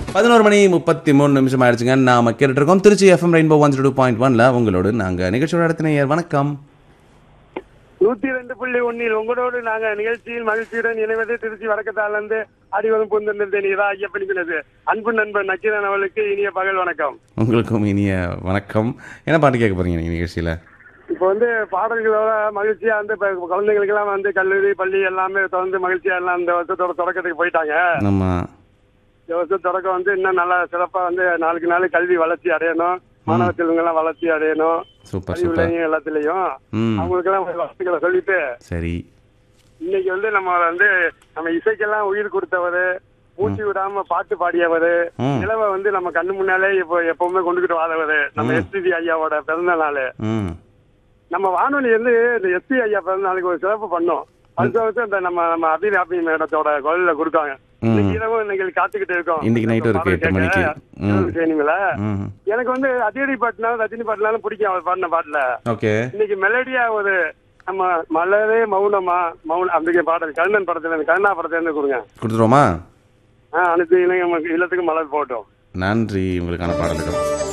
பதினோரு மணி முப்பத்தி மூணு நிமிஷம் ஆயிடுச்சுங்க நாம கேட்டுட்டு இருக்கோம் Trichy F M rainbow one two point ஒன்ல உங்களோடு நாங்க நிகழ்ச்சியோட நடத்தினர் வணக்கம் நூத்தி ரெண்டு புள்ளி ஒன்னில் உங்களோடு நாங்க நிகழ்ச்சியில் மகிழ்ச்சியுடன் இணைவது திருச்சி வடக்கத்தாலிருந்து அடிவதும் புந்திருந்தேன் இதா ஐயப்பணிக்கிறது அன்பு நண்பன் நக்கீரன் அவர்களுக்கு இனிய பகல் வணக்கம் உங்களுக்கும் இனிய வணக்கம் என்ன பாட்டு கேட்க போறீங்க நீங்க நிகழ்ச்சியில இப்போ வந்து பாடல்களோட மகிழ்ச்சியா வந்து இப்ப குழந்தைங்களுக்கு எல்லாம் வந்து கல்லூரி பள்ளி எல்லாமே தொடர்ந்து மகிழ்ச்சியா எல்லாம் இந்த வருஷத்தோட தொடக்கத்துக்கு போயிட்டாங்க நம்ம இந்த வருஷம் தொடக்கம் வந்து இன்னும் நல்லா சிறப்பா வந்து நாளுக்கு நாள் கல்வி வளர்ச்சி அடையணும் மாணவ செல்வங்க எல்லாம் வளர்ச்சி அடையணும் சூப்பர் அறிவு சூப்பர் இளைஞர் எல்லாத்துலயும் ம் அவங்களுக்கு எல்லாம் வாழ்த்துக்களை சொல்லிட்டு சரி இன்னைக்கு வந்து நம்ம வந்து நம்ம இசைக்கெல்லாம் உயிர் கொடுத்தவர் மூச்சு விடாம பாட்டு பாடியவர் ம் நிலவை வந்து நம்ம கண்ணு முன்னாலே இப்போ எப்பவுமே கொண்டுகிட்டு வாழவர் நம்ம எஸ்பிபி ஐயாவோட பிறந்த நாள் ம் நம்ம வானொலி வந்து இந்த எஸ்பி ஐயா பிறந்த நாளுக்கு ஒரு சிறப்பு பண்ணோம் அடுத்த வருஷம் இந்த நம்ம நம்ம அபிராபி மேடத்தோட குரல்ல கொடுக்காங்க ம் இன்னைக்கு இரவு இன்னைக்கு காத்துக்கிட்டு இருக்கோம் இன்னைக்கு night வரைக்கும் எட்டு மணிக்கு. ம். செய்யுங்களா ம் எனக்கு வந்து அதிரடி பாட்டுனாலும் ரஜினி பாட்டுனாலும் பிடிக்கும் அவர் பாடின பாட்டுல ஓகே இன்னைக்கு மெலடியா ஒரு நம்ம மலரே மௌனமா மௌன அந்த பாடல் கண்ணன் படத்துல இருந்து கண்ணா படத்துல இருந்து கொடுங்க கொடுத்துருவோமா ஆஹ் அனைத்து இளைஞர் இல்லத்துக்கு மலர் போட்டோம் நன்றி உங்களுக்கான பாடல்கள்